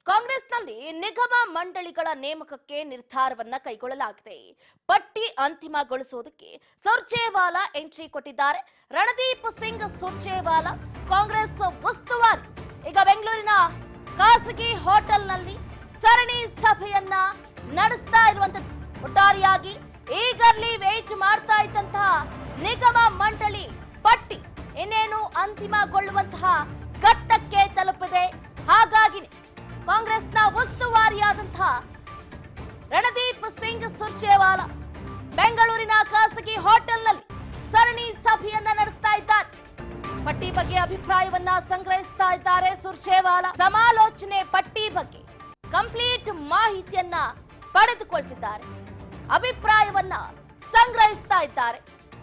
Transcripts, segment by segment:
ಕಾಂಗ್ರೆಸ್ನಲ್ಲಿ ನಿಗಮ ಮಂಡಳಿಗಳ ನೇಮಕಕ್ಕೆ ನಿರ್ಧಾರವನ್ನ ಕೈಗೊಳ್ಳಲಾಗಿದೆ ಪಟ್ಟಿ ಅಂತಿಮಗೊಳಿಸುವುದಕ್ಕೆ ಸುರ್ಜೇವಾಲಾ ಎಂಟ್ರಿ ಕೊಟ್ಟಿದ್ದಾರೆ ರಣದೀಪ್ ಸಿಂಗ್ ಸುರ್ಜೇವಾಲಾ ಕಾಂಗ್ರೆಸ್ ಉಸ್ತುವಾರಿ ಈಗ ಬೆಂಗಳೂರಿನ ಖಾಸಗಿ ಹೋಟೆಲ್ನಲ್ಲಿ ಸರಣಿ ಸಭೆಯನ್ನ ನಡೆಸ್ತಾ ಇರುವಂತದ್ದು ಒಟ್ಟಾರೆಯಾಗಿ ಈಗರ್ಲಿ ವೇಟ್ ಮಾಡ್ತಾ ಇದ್ದಂತಹ ನಿಗಮ ಮಂಡಳಿ ಪಟ್ಟಿ ಇನ್ನೇನು ಅಂತಿಮಗೊಳ್ಳುವಂತಹ ಘಟ್ಟಕ್ಕೆ ತಲುಪಿದೆ ಹಾಗಾಗಿನೇ ಕಾಂಗ್ರೆಸ್ನ ಉಸ್ತುವಾರಿಯಾದಂತಹ ರಣದೀಪ್ ಸಿಂಗ್ ಸುರ್ಜೇವಾಲಾ ಬೆಂಗಳೂರಿನ ಖಾಸಗಿ ಹೋಟೆಲ್ನಲ್ಲಿ ಸರಣಿ ಸಭೆಯನ್ನ ನಡೆಸ್ತಾ ಇದ್ದಾರೆ ಪಟ್ಟಿ ಬಗ್ಗೆ ಅಭಿಪ್ರಾಯವನ್ನ ಸಂಗ್ರಹಿಸ್ತಾ ಇದ್ದಾರೆ ಸುರ್ಜೇವಾಲಾ ಸಮಾಲೋಚನೆ ಪಟ್ಟಿ ಬಗ್ಗೆ ಕಂಪ್ಲೀಟ್ ಮಾಹಿತಿಯನ್ನ ಪಡೆದುಕೊಳ್ತಿದ್ದಾರೆ ಅಭಿಪ್ರಾಯವನ್ನ ಸಂಗ್ರಹಿಸ್ತಾ ಇದ್ದಾರೆ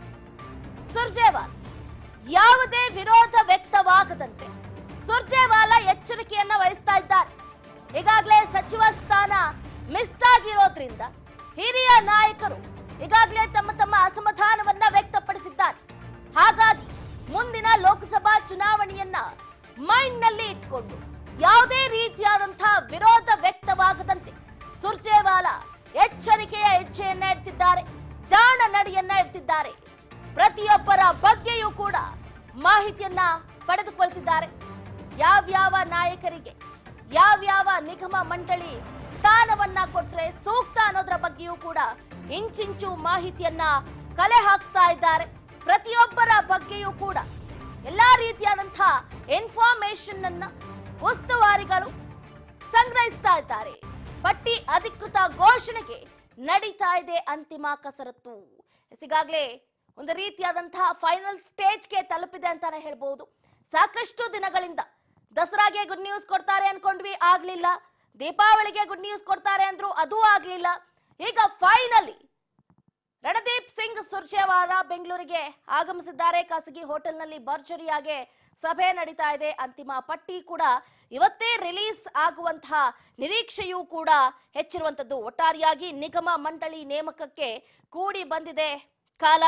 ಸುರ್ಜೇವಾಲಾ ಯಾವುದೇ ವಿರೋಧ ವ್ಯಕ್ತವಾಗದಂತೆ ಸುರ್ಜೇವಾಲಾ ಎಚ್ಚರಿಕೆಯನ್ನ ವಹಿಸ್ತಾ ಇದ್ದಾರೆ ಈಗಾಗಲೇ ಸಚಿವ ಸ್ಥಾನ ಮಿಸ್ ಆಗಿರೋದ್ರಿಂದ ಹಿರಿಯ ನಾಯಕರು ಈಗಾಗಲೇ ತಮ್ಮ ತಮ್ಮ ಅಸಮಾಧಾನವನ್ನ ವ್ಯಕ್ತಪಡಿಸಿದ್ದಾರೆ ಹಾಗಾಗಿ ಮುಂದಿನ ಲೋಕಸಭಾ ಚುನಾವಣೆಯನ್ನ ಮೈಂಡ್ ನಲ್ಲಿ ಇಟ್ಕೊಂಡು ಯಾವುದೇ ರೀತಿಯಾದಂತಹ ವಿರೋಧ ವ್ಯಕ್ತವಾಗದಂತೆ ಸುರ್ಜೇವಾಲಾ ಎಚ್ಚರಿಕೆಯ ಹೆಜ್ಜೆಯನ್ನ ಇಡ್ತಿದ್ದಾರೆ ಜಾಣ ನಡೆಯನ್ನ ಇಡ್ತಿದ್ದಾರೆ ಪ್ರತಿಯೊಬ್ಬರ ಬಗ್ಗೆಯೂ ಕೂಡ ಮಾಹಿತಿಯನ್ನ ಪಡೆದುಕೊಳ್ತಿದ್ದಾರೆ ಯಾವ್ಯಾವ ನಾಯಕರಿಗೆ ಯಾವ್ಯಾವ ನಿಗಮ ಮಂಡಳಿ ಸ್ಥಾನವನ್ನ ಕೊಟ್ರೆ ಸೂಕ್ತ ಅನ್ನೋದ್ರ ಬಗ್ಗೆಯೂ ಕೂಡ ಇಂಚಿಂಚು ಮಾಹಿತಿಯನ್ನ ಕಲೆ ಹಾಕ್ತಾ ಇದ್ದಾರೆ ಪ್ರತಿಯೊಬ್ಬರ ಬಗ್ಗೆಯೂ ಕೂಡ ಎಲ್ಲಾ ರೀತಿಯಾದಂತಹ ಇನ್ಫಾರ್ಮೇಶನ್ ಅನ್ನ ಉಸ್ತುವಾರಿಗಳು ಸಂಗ್ರಹಿಸ್ತಾ ಇದ್ದಾರೆ ಪಟ್ಟಿ ಅಧಿಕೃತ ಘೋಷಣೆಗೆ ನಡೀತಾ ಇದೆ ಅಂತಿಮ ಕಸರತ್ತು ಈಗಾಗಲೇ ಒಂದು ರೀತಿಯಾದಂತಹ ಫೈನಲ್ ಸ್ಟೇಜ್ಗೆ ತಲುಪಿದೆ ಅಂತಾನೆ ಹೇಳ್ಬಹುದು ಸಾಕಷ್ಟು ದಿನಗಳಿಂದ ದಸರಾಗೆ ಗುಡ್ ನ್ಯೂಸ್ ಕೊಡ್ತಾರೆ ಅನ್ಕೊಂಡ್ವಿ ಆಗ್ಲಿಲ್ಲ ದೀಪಾವಳಿಗೆ ಗುಡ್ ನ್ಯೂಸ್ ಕೊಡ್ತಾರೆ ಅಂದ್ರು ಅದೂ ಆಗ್ಲಿಲ್ಲ ಈಗ ಫೈನಲಿ ರಣದೀಪ್ ಸಿಂಗ್ ಸುರ್ಜೇವಾಲಾ ಬೆಂಗಳೂರಿಗೆ ಆಗಮಿಸಿದ್ದಾರೆ ಖಾಸಗಿ ಹೋಟೆಲ್ನಲ್ಲಿ ಭರ್ಜರಿಯಾಗಿ ಸಭೆ ನಡೀತಾ ಇದೆ ಅಂತಿಮ ಪಟ್ಟಿ ಕೂಡ ಇವತ್ತೇ ರಿಲೀಸ್ ಆಗುವಂತಹ ನಿರೀಕ್ಷೆಯೂ ಕೂಡ ಹೆಚ್ಚಿರುವಂತದ್ದು ಒಟ್ಟಾರೆಯಾಗಿ ನಿಗಮ ಮಂಡಳಿ ನೇಮಕಕ್ಕೆ ಕೂಡಿ ಬಂದಿದೆ ಕಾಲ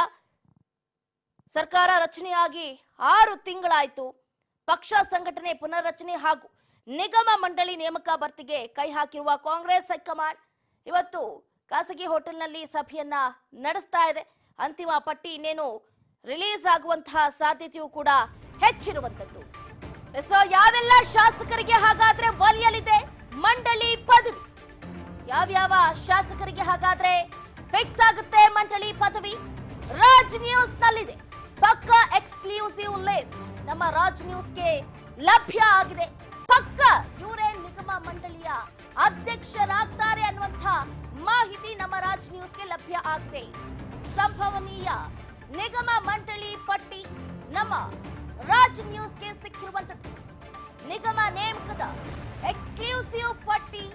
ಸರ್ಕಾರ ರಚನೆಯಾಗಿ ಆರು ತಿಂಗಳಾಯ್ತು ಪಕ್ಷ ಸಂಘಟನೆ ಪುನರ್ರಚನೆ ಹಾಗೂ ನಿಗಮ ಮಂಡಳಿ ನೇಮಕ ಭರ್ತಿಗೆ ಕೈ ಹಾಕಿರುವ ಕಾಂಗ್ರೆಸ್ ಹೈಕಮಾಂಡ್ ಇವತ್ತು ಖಾಸಗಿ ಹೋಟೆಲ್ನಲ್ಲಿ ಸಭೆಯನ್ನ ನಡೆಸ್ತಾ ಇದೆ ಅಂತಿಮ ಪಟ್ಟಿ ಇನ್ನೇನು ರಿಲೀಸ್ ಆಗುವಂತಹ ಸಾಧ್ಯತೆಯೂ ಕೂಡ ಹೆಚ್ಚಿರುವಂತದ್ದು ಸೊ ಯಾವೆಲ್ಲ ಶಾಸಕರಿಗೆ ಹಾಗಾದ್ರೆ ಒಲಿಯಲಿದೆ ಮಂಡಳಿ ಪದವಿ ಯಾವ್ಯಾವ ಶಾಸಕರಿಗೆ ಹಾಗಾದ್ರೆ ಫಿಕ್ಸ್ ಆಗುತ್ತೆ ಮಂಡಳಿ ಪದವಿ ರಾಜ್ ನ್ಯೂಸ್ ನಲ್ಲಿದೆ ಪಕ್ಕ ಎಕ್ಸ್ಕ್ಲೂಸಿವ್ ಲಿಸ್ಟ್ ನಮ್ಮ ರಾಜ್ ನ್ಯೂಸ್ಗೆ ಲಭ್ಯ ಆಗಿದೆ ಪಕ್ಕ ಇವರೇ ನಿಗಮ ಮಂಡಳಿಯ ಅಧ್ಯಕ್ಷರಾಗ್ತಾರೆ ಅನ್ನುವಂಥ ಮಾಹಿತಿ ನಮ್ಮ ರಾಜ್ ನ್ಯೂಸ್ಗೆ ಲಭ್ಯ ಆಗಿದೆ ಸಂಭವನೀಯ ನಿಗಮ ಮಂಡಳಿ ಪಟ್ಟಿ ನಮ್ಮ ರಾಜ್ ನ್ಯೂಸ್ಗೆ ಸಿಕ್ಕಿರುವಂತದ್ದು ನಿಗಮ ನೇಮಕದ ಎಕ್ಸ್ಕ್ಲೂಸಿವ್ ಪಟ್ಟಿ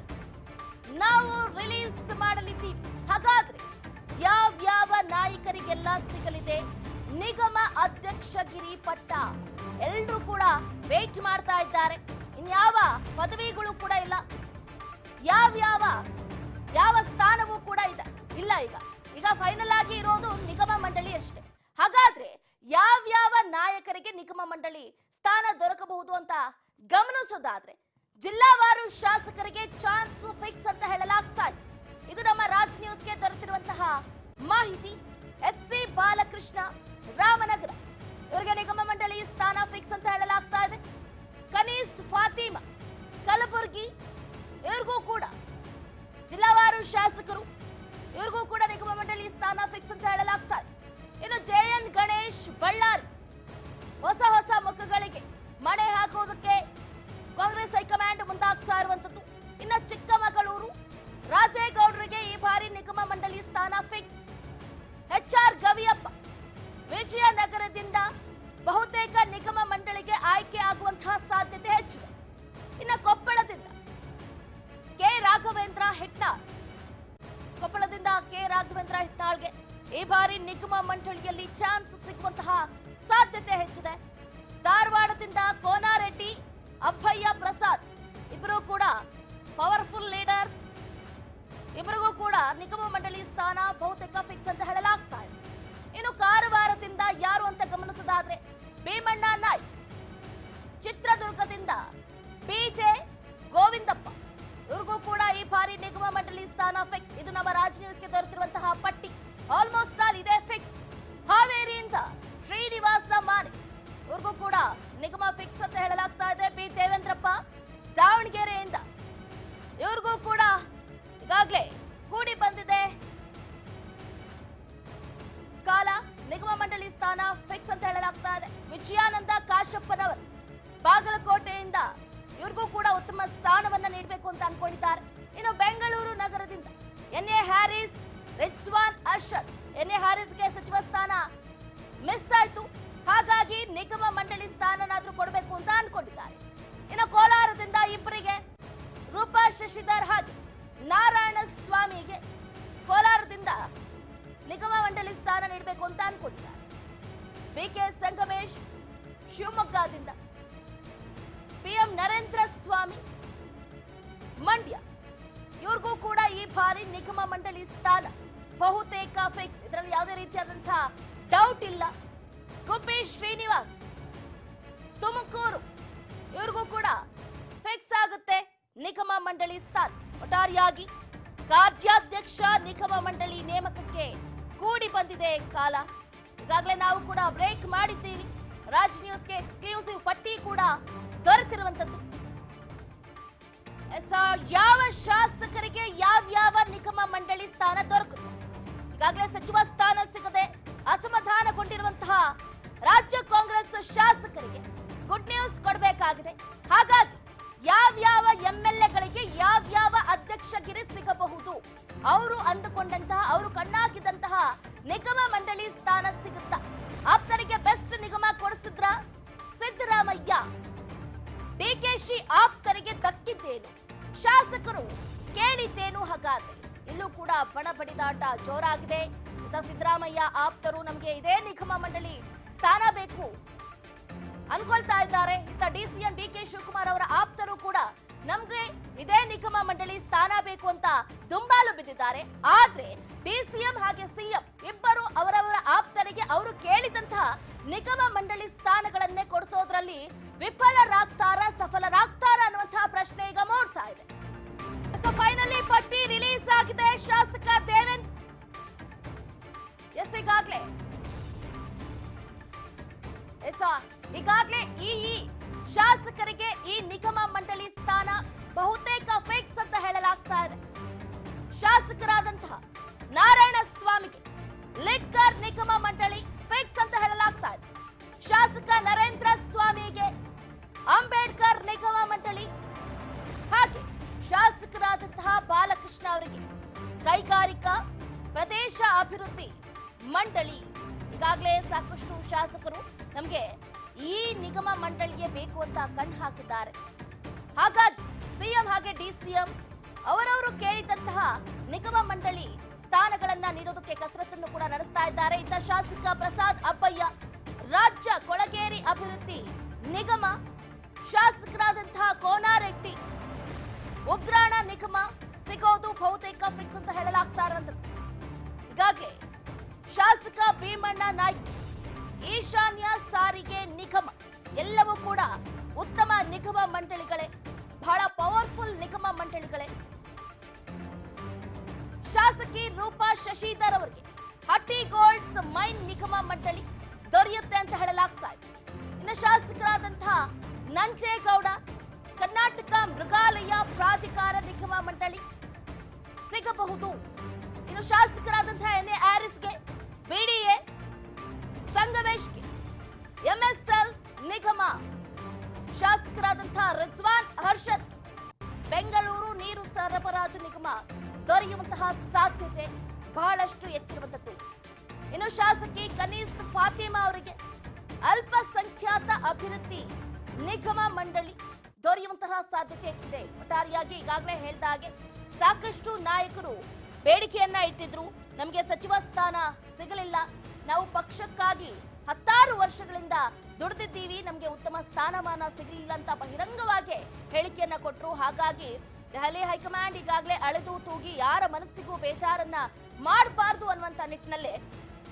ನಾವು ರಿಲೀಸ್ ಮಾಡಲಿದ್ದೀವಿ ಹಾಗಾದ್ರೆ ಯಾವ್ಯಾವ ನಾಯಕರಿಗೆಲ್ಲ ಸಿಗಲಿದೆ ನಿಗಮ ಅಧ್ಯಕ್ಷಗಿರಿ ಪಟ್ಟ ಎಲ್ರೂ ಕೂಡ ವೇಟ್ ಮಾಡ್ತಾ ಇದ್ದಾರೆ ಇನ್ಯಾವ ಪದವಿಗಳು ಕೂಡ ಇಲ್ಲ ಯಾವ್ಯಾವ ಯಾವ ಸ್ಥಾನವೂ ಕೂಡ ಇದೆ ಇಲ್ಲ ಈಗ ಈಗ ಫೈನಲ್ ಆಗಿ ಇರೋದು ನಿಗಮ ಮಂಡಳಿ ಅಷ್ಟೇ ಹಾಗಾದ್ರೆ ಯಾವ್ಯಾವ ನಾಯಕರಿಗೆ ನಿಗಮ ಮಂಡಳಿ ಸ್ಥಾನ ದೊರಕಬಹುದು ಅಂತ ಗಮನಿಸೋದಾದ್ರೆ ಜಿಲ್ಲಾವಾರು ಶಾಸಕರಿಗೆ ಚಾನ್ಸ್ ಫಿಕ್ಸ್ ಅಂತ ಹೇಳಲಾಗ್ತಾ ಇದೆ ಇದು ನಮ್ಮ ರಾಜ್ ನ್ಯೂಸ್ಗೆ ದೊರೆತಿರುವಂತಹ ಮಾಹಿತಿ ಎಚ್ ಸಿ ಬಾಲಕೃಷ್ಣ ರಾಮನಗರ ಇವರಿಗೆ ನಿಗಮ ಮಂಡಳಿ ಸ್ಥಾನ ಫಿಕ್ಸ್ ಅಂತ ಹೇಳಲಾಗ್ತಾ ಇದೆ ಕನೀಸ್ ಫಾತಿಮಾ ಕಲಬುರ್ಗಿ ಇವ್ರಿಗೂ ಕೂಡ ಜಿಲ್ಲಾವಾರು ಶಾಸಕರು ಇವ್ರಿಗೂ ಕೂಡ ನಿಗಮ ಮಂಡಳಿ ಸ್ಥಾನ ಫಿಕ್ಸ್ ಅಂತ ಹೇಳಲಾಗ್ತಾ ಇದೆ ಇನ್ನು ಜೆ ಎನ್ ಗಣೇಶ್ ಬಳ್ಳಾರಿ ಹೊಸ ಹೊಸ ಮುಖಗಳಿಗೆ ಮಣೆ ಹಾಕುವುದಕ್ಕೆ ಕಾಂಗ್ರೆಸ್ ಹೈಕಮಾಂಡ್ ಮುಂದಾಗ್ತಾ ಇರುವಂತದ್ದು ಇನ್ನು ಚಿಕ್ಕಮಗಳೂರು ರಾಜೇಗೌಡರಿಗೆ ಈ ಬಾರಿ ನಿಗಮ ಮಂಡಳಿ ಸ್ಥಾನ ಫಿಕ್ಸ್ ಎಚ್ ಆರ್ ಗವಿಯಪ್ಪ ವಿಜಯನಗರದಿಂದ ಬಹುತೇಕ ನಿಗಮ ಮಂಡಳಿಗೆ ಆಯ್ಕೆ ಆಗುವಂತಹ ಸಾಧ್ಯತೆ ಹೆಚ್ಚಿದೆ ಇನ್ನು ಕೊಪ್ಪಳದಿಂದ ಕೆ ರಾಘವೇಂದ್ರ ಹೆಟ್ನಾಳ್ ಕೊಪ್ಪಳದಿಂದ ಕೆ ರಾಘವೇಂದ್ರ ಹಿತ್ತಾಳ್ಗೆ ಈ ಬಾರಿ ನಿಗಮ ಮಂಡಳಿಯಲ್ಲಿ ಚಾನ್ಸ್ ಸಿಗುವಂತಹ ಸಾಧ್ಯತೆ ಹೆಚ್ಚಿದೆ ಧಾರವಾಡದಿಂದ ಕೋನಾರೆಡ್ಡಿ ಅಭಯ್ಯ ಪ್ರಸಾದ್ ಇಬ್ಬರು ಕೂಡ ಪವರ್ಫುಲ್ ಲೀಡರ್ಸ್ ಇಬ್ಬರಿಗೂ ಕೂಡ ನಿಗಮ ಮಂಡಳಿ ಸ್ಥಾನ ಬಹುತೇಕ ಫಿಕ್ಸ್ ಅಂತ ಹೇಳಲಾಗ್ತಾ ಇದೆ ಇನ್ನು ಕಾರವಾರದಿಂದ ಯಾರು ಅಂತ ಗಮನಿಸೋದಾದ್ರೆ ಭೀಮಣ್ಣ ನಾಯ್ಕ್ ಚಿತ್ರದುರ್ಗದಿಂದ ಬಿಜೆ ಗೋವಿಂದಪ್ಪ ಮಂಡಳಿ ಸ್ಥಾನ ಫಿಕ್ಸ್ ಇದು ನಮ್ಮ ರಾಜ್ ನ್ಯೂಸ್ಗೆ ದೊರೆತಿರುವಂತಹ ಪಟ್ಟಿ ಆಲ್ಮೋಸ್ಟ್ ಆಲ್ ಇದೆ ಫಿಕ್ಸ್ ಹಾವೇರಿಯಿಂದ ಶ್ರೀನಿವಾಸ ಮಾನೆ ಇವ್ರಿಗೂ ಕೂಡ ನಿಗಮ ಫಿಕ್ಸ್ ಅಂತ ಹೇಳಲಾಗ್ತಾ ಇದೆ ಬಿ ದೇವೇಂದ್ರಪ್ಪ ದಾವಣಗೆರೆಯಿಂದ ಇವ್ರಿಗೂ ಕೂಡ ಈಗಾಗಲೇ ಕೂಡಿ ಬಂದಿದೆ ಕಾಲ ನಿಗಮ ಮಂಡಳಿ ಸ್ಥಾನ ಫಿಕ್ಸ್ ಅಂತ ಹೇಳಲಾಗ್ತಾ ಇದೆ ವಿಜಯಾನಂದ ಕಾಶಪ್ಪನವರು ಬಾಗಲಕೋಟೆಯಿಂದ ಇವ್ರಿಗೂ ಕೂಡ ಉತ್ತಮ ಸ್ಥಾನವನ್ನ ನೀಡಬೇಕು ಅಂತ ಅನ್ಕೊಂಡಿದ್ದಾರೆ ಇನ್ನು ಬೆಂಗಳೂರು ನಗರದಿಂದ N A Haris Rizwan Arshad N A ಹ್ಯಾರಿಸ್ಗೆ ಸಚಿವ ಸ್ಥಾನ ಮಿಸ್ ಆಯ್ತು ಹಾಗಾಗಿ ನಿಗಮ ಮಂಡಳಿ ಸ್ಥಾನನಾದ್ರೂ ಕೊಡಬೇಕು ಅಂತ ಅನ್ಕೊಂಡಿದ್ದಾರೆ ಇನ್ನು ಕೋಲಾರದಿಂದ ಇಬ್ಬರಿಗೆ ರೂಪಾ ಶಶಿಧರ್ ಹಾಗೆ ನಾರಾಯಣ ಸ್ವಾಮಿಗೆ ಕೋಲಾರದಿಂದ ನಿಗಮ ಮಂಡಳಿ ಸ್ಥಾನ ನೀಡಬೇಕು ಅಂತ ಅನ್ಕೊಂಡಿದ್ದಾರೆ ಬಿ ಕೆ ಸಂಗಮೇಶ್ ಶಿವಮೊಗ್ಗದಿಂದ ಪಿಎಂ ನರೇಂದ್ರ ಸ್ವಾಮಿ ಮಂಡ್ಯ ಇವ್ರಿಗೂ ಕೂಡ ಈ ಬಾರಿ ನಿಗಮ ಮಂಡಳಿ ಸ್ಥಾನ ಬಹುತೇಕ ಫಿಕ್ಸ್ ಇದರಲ್ಲಿ ಯಾವುದೇ ರೀತಿಯಾದಂತಹ ಡೌಟ್ ಇಲ್ಲ ಗುಬ್ಬಿ ಶ್ರೀನಿವಾಸ್ ತುಮಕೂರು ಇವ್ರಿಗೂ ಕೂಡ ಫಿಕ್ಸ್ ಆಗುತ್ತೆ ನಿಗಮ ಮಂಡಳಿ ಸ್ಥಾನ ಒಟ್ಟಾರೆಯಾಗಿ ಕಾರ್ಯಾಧ್ಯಕ್ಷ ನಿಗಮ ಮಂಡಳಿ ನೇಮಕಕ್ಕೆ ಕೂಡಿ ಬಂದಿದೆ ಕಾಲ ಈಗಾಗಲೇ ನಾವು ಕೂಡ ಬ್ರೇಕ್ ಮಾಡಿದ್ದೀವಿ ರಾಜ್ ನ್ಯೂಸ್ಗೆ ಎಕ್ಸ್ಕ್ಲೂಸಿವ್ ಪಟ್ಟಿ ಕೂಡ ದೊರೆತಿರುವಂತದ್ದು ಎಸ್, ಆ, ಯಾವ ಶಾಸಕರಿಗೆ ಯಾವ್ಯಾವ ನಿಗಮ ಮಂಡಳಿ ಸ್ಥಾನ ದೊರಕುತ್ತೆ ಈಗಾಗಲೇ ಸಚಿವ ಸ್ಥಾನ ಸಿಗದೆ ಅಸಮಾಧಾನಗೊಂಡಿರುವಂತಹ ರಾಜ್ಯ ಕಾಂಗ್ರೆಸ್ ಶಾಸಕರಿಗೆ ಗುಡ್ ನ್ಯೂಸ್ ಕೊಡಬೇಕಾಗಿದೆ ಹಾಗಾಗಿ ಯಾವ್ಯಾವ ಎಂಎಲ್ಎಗಳಿಗೆ ಯಾವ್ಯಾವ ಅಧ್ಯಕ್ಷಗಿರಿ ಸಿಗಬಹುದು ಅವರು ಅಂದುಕೊಂಡಂತಹ ಅವರು ಕಣ್ಣಾಕಿದಂತಹ ನಿಗಮ ಮಂಡಳಿ ಸ್ಥಾನ ಸಿಗುತ್ತಾ ಆಪ್ತರಿಗೆ ಬೆಸ್ಟ್ ನಿಗಮ ಕೊಡಿಸಿದ್ರ ಸಿದ್ದರಾಮಯ್ಯ ಡಿಕೆಶಿ ಆಪ್ತರಿಗೆ ದಕ್ಕಿದ್ದೇನು ಶಾಸಕರು ಕೇಳಿದ್ದೇನು ಹಾಗಾದ್ರೆ ಇಲ್ಲೂ ಕೂಡ ಬಣ ಬಡಿದಾಟ ಜೋರಾಗಿದೆ ಇತ್ತ ಸಿದ್ದರಾಮಯ್ಯ ಆಪ್ತರು ನಮಗೆ ಇದೇ ನಿಗಮ ಮಂಡಳಿ ಸ್ಥಾನ ಬೇಕು ಅನ್ಕೊಳ್ತಾ ಇದ್ದಾರೆ ಇತ್ತ ಡಿಸಿಎಂ ಡಿ ಕೆ ಶಿವಕುಮಾರ್ ಅವರ ಆಪ್ತರು ಕೂಡ ನಮ್ಗೆ ಇದೇ ನಿಗಮ ಮಂಡಳಿ ಸ್ಥಾನ ಬೇಕು ಅಂತ ದುಂಬಾಲು ಬಿದ್ದಿದ್ದಾರೆ ಆದ್ರೆ ಡಿಸಿಎಂ ಹಾಗೆ ಸಿಎಂ ಇಬ್ಬರು ಅವರವರ ಆಪ್ತರಿಗೆ ಅವರು ಕೇಳಿದಂತಹ ನಿಗಮ ಮಂಡಳಿ ಸ್ಥಾನಗಳನ್ನೇ ಕೊಡಿಸೋದ್ರಲ್ಲಿ ವಿಫಲರಾಗ್ತಾರ ಸಫಲರಾಗ್ತಾರ ಅನ್ನುವಂತಹ ಪ್ರಶ್ನೆ ಈಗ ಮೂಡ್ತಾ ಇದೆ ಸೊ ಫೈನಲಿ ಪಟ್ಟಿ ರಿಲೀಸ್ ಆಗಿದೆ ಶಾಸಕ ದೇವೇಂದ್ರ ಎಸ್ ಈಗಾಗ್ಲೇ ಎಸ್ ಈಗಾಗಲೇ ಈ ಈ ಶಾಸಕರಿಗೆ ಈ ನಿಗಮ ಮಂಡಳಿ ಸ್ಥಾನ ಬಹುತೇಕ ಫಿಕ್ಸ್ ಅಂತ ಹೇಳಲಾಗ್ತಾ ಇದೆ ಶಾಸಕರಾದಂತಹ ನಾರಾಯಣ ಸ್ವಾಮಿಗೆ ಲಿಡ್ಕರ್ ನಿಗಮ ಮಂಡಳಿ ಫಿಕ್ಸ್ ಅಂತ ಹೇಳಲಾಗ್ತಾ ಇದೆ ಶಾಸಕ ನರೇಂದ್ರ ಸ್ವಾಮಿಗೆ ಅಂಬೇಡ್ಕರ್ ನಿಗಮ ಮಂಡಳಿ ಹಾಗೆ ಶಾಸಕರಾದಂತಹ ಬಾಲಕೃಷ್ಣ ಅವರಿಗೆ ಕೈಗಾರಿಕಾ ಪ್ರದೇಶ ಅಭಿವೃದ್ಧಿ ಮಂಡಳಿ ಈಗಾಗಲೇ ಸಾಕಷ್ಟು ಶಾಸಕರು ನಮಗೆ ಈ ನಿಗಮ ಮಂಡಳಿಗೆ ಬೇಕು ಅಂತ ಕಣ್ಣು ಹಾಕಿದ್ದಾರೆ ಹಾಗಾಗಿ ಸಿಎಂ ಹಾಗೆ ಡಿಸಿಎಂ ಅವರವರು ಕೇಳಿದಂತಹ ನಿಗಮ ಮಂಡಳಿ ಸ್ಥಾನಗಳನ್ನ ನೀಡೋದಕ್ಕೆ ಕಸರತ್ತನ್ನು ಕೂಡ ನಡೆಸ್ತಾ ಇದ್ದಾರೆ ಇತ್ತ ಶಾಸಕ ಪ್ರಸಾದ್ ಅಬ್ಬಯ್ಯ ರಾಜ್ಯ ಕೊಳಗೇರಿ ಅಭಿವೃದ್ಧಿ ನಿಗಮ ಶಾಸಕರಾದಂತಹ ಕೋನಾರೆಡ್ಡಿ ಉಗ್ರಾಣ ನಿಗಮ ಸಿಗೋದು ಬಹುತೇಕ ಫಿಕ್ಸ್ ಅಂತ ಹೇಳಲಾಗ್ತಾ ಇರೋಂಥದ್ದು ಈಗಾಗಲೇ ಶಾಸಕ ಭೀಮಣ್ಣ ನಾಯ್ಕ್ ಈಶಾನ್ಯ ಸಾರಿಗೆ ನಿಗಮ ಎಲ್ಲವೂ ಕೂಡ ಉತ್ತಮ ನಿಗಮ ಮಂಡಳಿಗಳೇ ಬಹಳ ಪವರ್ಫುಲ್ ನಿಗಮ ಮಂಡಳಿಗಳೇ ಶಾಸಕಿ ರೂಪಾ ಶಶಿಧರ್ ಅವರಿಗೆ ಹಟ್ಟಿ ಗೋಲ್ಡ್ಸ್ ಮೈನ್ ನಿಗಮ ಮಂಡಳಿ ದೊರೆಯುತ್ತೆ ಅಂತ ಹೇಳಲಾಗ್ತಾ ಇದೆ ಇನ್ನು ಶಾಸಕರಾದಂತಹ ನಂಜೇಗೌಡ ಕರ್ನಾಟಕ ಮೃಗಾಲಯ ಪ್ರಾಧಿಕಾರ ನಿಗಮ ಮಂಡಳಿ ಸಿಗಬಹುದು ಇನ್ನು ಶಾಸಕರಾದಂತಹ ಎನ್ ಎ ಆರಿಸ್ಗೆ ಬಿಡಿಎ ಸಂಗಮೇಶ್ಗೆ ಎಂಎಸ್ಎಲ್ ನಿಗಮ ಶಾಸಕರಾದಂತಹ ರಿಜ್ವಾನ್ ಹರ್ಷದ್ ಬೆಂಗಳೂರು ನೀರು ಸರಬರಾಜು ನಿಗಮ ದೊರೆಯುವಂತಹ ಸಾಧ್ಯತೆ ಬಹಳಷ್ಟು ಹೆಚ್ಚಿರುವಂತದ್ದು ಇನ್ನು ಶಾಸಕಿ ಕನೀಸ್ ಫಾತಿಮಾ ಅವರಿಗೆ ಅಲ್ಪಸಂಖ್ಯಾತ ಅಭಿವೃದ್ಧಿ ನಿಗಮ ಮಂಡಳಿ ದೊರೆಯುವಂತಹ ಸಾಧ್ಯತೆ ಹೆಚ್ಚಿದೆ ಒಟ್ಟಾರೆಯಾಗಿ ಈಗಾಗಲೇ ಹೇಳಿದ ಹಾಗೆ ಸಾಕಷ್ಟು ನಾಯಕರು ಬೇಡಿಕೆಯನ್ನ ಇಟ್ಟಿದ್ರು ನಮಗೆ ಸಚಿವ ಸ್ಥಾನ ಸಿಗಲಿಲ್ಲ ನಾವು ಪಕ್ಷಕ್ಕಾಗಿ ಹತ್ತಾರು ವರ್ಷಗಳಿಂದ ದುಡಿದಿದ್ದೀವಿ ನಮಗೆ ಉತ್ತಮ ಸ್ಥಾನಮಾನ ಸಿಗಲಿಲ್ಲ ಅಂತ ಬಹಿರಂಗವಾಗಿ ಹೇಳಿಕೆಯನ್ನ ಕೊಟ್ಟರು ಹಾಗಾಗಿ ದೆಹಲಿ ಹೈಕಮಾಂಡ್ ಈಗಾಗಲೇ ಅಳೆದು ತೂಗಿ ಯಾರ ಮನಸ್ಸಿಗೂ ಬೇಜಾರನ್ನ ಮಾಡಬಾರ್ದು ಅನ್ನುವಂತ ನಿಟ್ಟಿನಲ್ಲೇ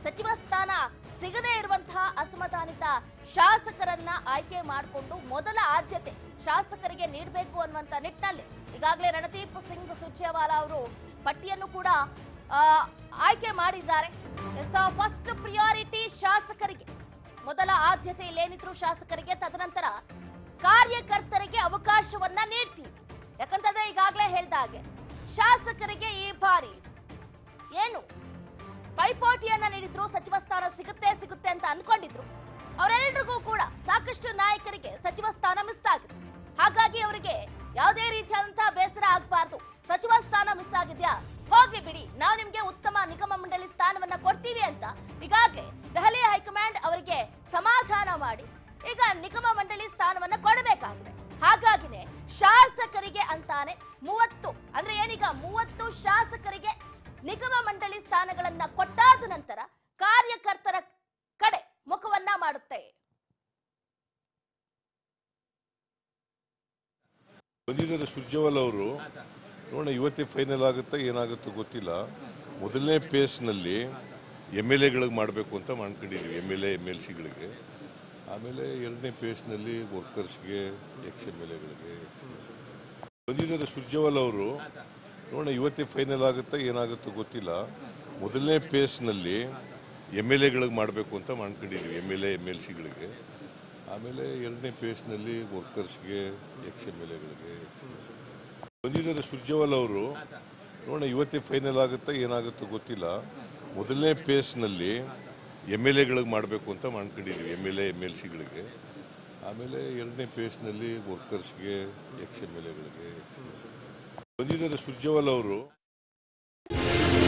ಸಚಿವ ಸ್ಥಾನ ಸಿಗದೇ ಇರುವಂತಹ ಅಸಮಾಧಾನಿತ ಶಾಸಕರನ್ನ ಆಯ್ಕೆ ಮಾಡಿಕೊಂಡು ಮೊದಲ ಆದ್ಯತೆ ಶಾಸಕರಿಗೆ ನೀಡಬೇಕು ಅನ್ನುವಂತ ನಿಟ್ಟಿನಲ್ಲಿ ಈಗಾಗಲೇ ರಣದೀಪ್ ಸಿಂಗ್ ಸುರ್ಜೇವಾಲಾ ಅವರು ಪಟ್ಟಿಯನ್ನು ಕೂಡ ಆ, ಆಯ್ಕೆ ಮಾಡಿದ್ದಾರೆ ಫಸ್ಟ್ ಪ್ರಿಯಾರಿಟಿ ಶಾಸಕರಿಗೆ ಮೊದಲ ಆದ್ಯತೆ ಇಲ್ಲೇನಿದ್ರು ಶಾಸಕರಿಗೆ ತದನಂತರ ಕಾರ್ಯಕರ್ತರಿಗೆ ಅವಕಾಶವನ್ನ ನೀಡ್ತೀವಿ ಯಾಕಂತಂದ್ರೆ ಈಗಾಗಲೇ ಹೇಳ್ದ ಹಾಗೆ ಶಾಸಕರಿಗೆ ಈ ಬಾರಿ ಏನು ಪೈಪೋಟಿಯನ್ನ ನೀಡಿದ್ರು ಸಚಿವ ಸ್ಥಾನ ಸಿಗುತ್ತೆ ಸಿಗುತ್ತೆ ಅಂತ ಅನ್ಕೊಂಡಿದ್ರು ಅವರೆಲ್ಲರಿಗೂ ಕೂಡ ಸಾಕಷ್ಟು ನಾಯಕರಿಗೆ ಸಚಿವ ಸ್ಥಾನ ಮಿಸ್ ಆಗಿದೆ ಹಾಗಾಗಿ ಅವರಿಗೆ ಯಾವುದೇ ರೀತಿಯಾದಂತಹ ಬೇಸರ ಆಗಬಾರ್ದು ಸಚಿವ ಸ್ಥಾನ ಮಿಸ್ ಆಗಿದ್ಯಾ ಹೋಗ್ಲಿ ಬಿಡಿ ನಾವು ನಿಮ್ಗೆ ಉತ್ತಮ ನಿಗಮ ಮಂಡಳಿ ಸ್ಥಾನವನ್ನ ಕೊಡ್ತೀವಿ ಅಂತ ಈಗಾಗಲೇ ದೆಹಲಿ ಹೈಕಮಾಂಡ್ ಅವರಿಗೆ ಸಮಾಧಾನ ಮಾಡಿ ಈಗ ನಿಗಮ ಮಂಡಳಿ ಸ್ಥಾನವನ್ನ ಕೊಡಬೇಕಾಗಿದೆ ಹಾಗಾಗಿನೇ ಶಾಸಕರಿಗೆ ಅಂತಾನೆ ಮೂವತ್ತು ಅಂದ್ರೆ ಏನೀಗ ಮೂವತ್ತು ಶಾಸಕರಿಗೆ ನಿಗಮ ಮಂಡಳಿ ಸ್ಥಾನಗಳನ್ನ ಕೊಟ್ಟಾದ ನಂತರ ಕಾರ್ಯಕರ್ತರ ಕಡೆ ಮುಖವನ್ನ ಮಾಡುತ್ತೆ ಬಂದಿದ್ದಾರೆ ಸುರ್ಜೇವಾಲ ಅವರು ನೋಡೋಣ ಇವತ್ತೇ ಫೈನಲ್ ಆಗುತ್ತಾ ಏನಾಗುತ್ತೋ ಗೊತ್ತಿಲ್ಲ ಮೊದಲನೇ ಫೇಸ್ನಲ್ಲಿ ಎಮ್ ಎಲ್ ಎಗಳಿಗೆ ಮಾಡಬೇಕು ಅಂತ ಮಾಡ್ಕೊಂಡಿದ್ದೀವಿ M L A M L ಸಿಗಳಿಗೆ ಆಮೇಲೆ ಎರಡನೇ ಫೇಸ್ನಲ್ಲಿ ವರ್ಕರ್ಸ್ಗೆ ಎಕ್ಸ್ ಎಮ್ ಎಲ್ ಎಗಳಿಗೆ ಬಂದಿದ್ದಾರೆ ಸುರ್ಜೇವಾಲ ಅವರು ನೋಡೋಣ ಇವತ್ತೇ ಫೈನಲ್ ಆಗುತ್ತಾ ಏನಾಗುತ್ತೋ ಗೊತ್ತಿಲ್ಲ ಮೊದಲನೇ ಫೇಸ್ನಲ್ಲಿ ಎಮ್ ಎಲ್ ಎಗಳಿಗೆ ಮಾಡಬೇಕು ಅಂತ ಮಾಡ್ಕೊಂಡಿದ್ದೀವಿ M L A M L ಸಿಗಳಿಗೆ ಆಮೇಲೆ ಎರಡನೇ ಫೇಸ್ನಲ್ಲಿ ವರ್ಕರ್ಸ್ಗೆ ಎಕ್ಸ್ ಎಮ್ ಎಲ್ ಎಗಳಿಗೆ ಬಂದಿದ್ದಾರೆ ಸುರ್ಜೇವಾಲ ಅವರು ನೋಡೋಣ ಇವತ್ತೇ ಫೈನಲ್ ಆಗುತ್ತಾ ಏನಾಗುತ್ತೋ ಗೊತ್ತಿಲ್ಲ ಮೊದಲನೇ ಫೇಸ್ನಲ್ಲಿ ಎಮ್ ಎಲ್ ಎಗಳಿಗೆ ಮಾಡಬೇಕು ಅಂತ ಮಾಡ್ಕೊಂಡಿದ್ದೀವಿ M L A M L ಸಿಗಳಿಗೆ ಆಮೇಲೆ ಎರಡನೇ ಫೇಸ್ನಲ್ಲಿ ವರ್ಕರ್ಸ್ಗೆ ಎಕ್ಸ್ ಎಮ್ ಎಲ್ ಎಗಳಿಗೆ ಬಂದಿದ್ದಾರೆ ಸುರ್ಜೇವಾಲ ಅವರು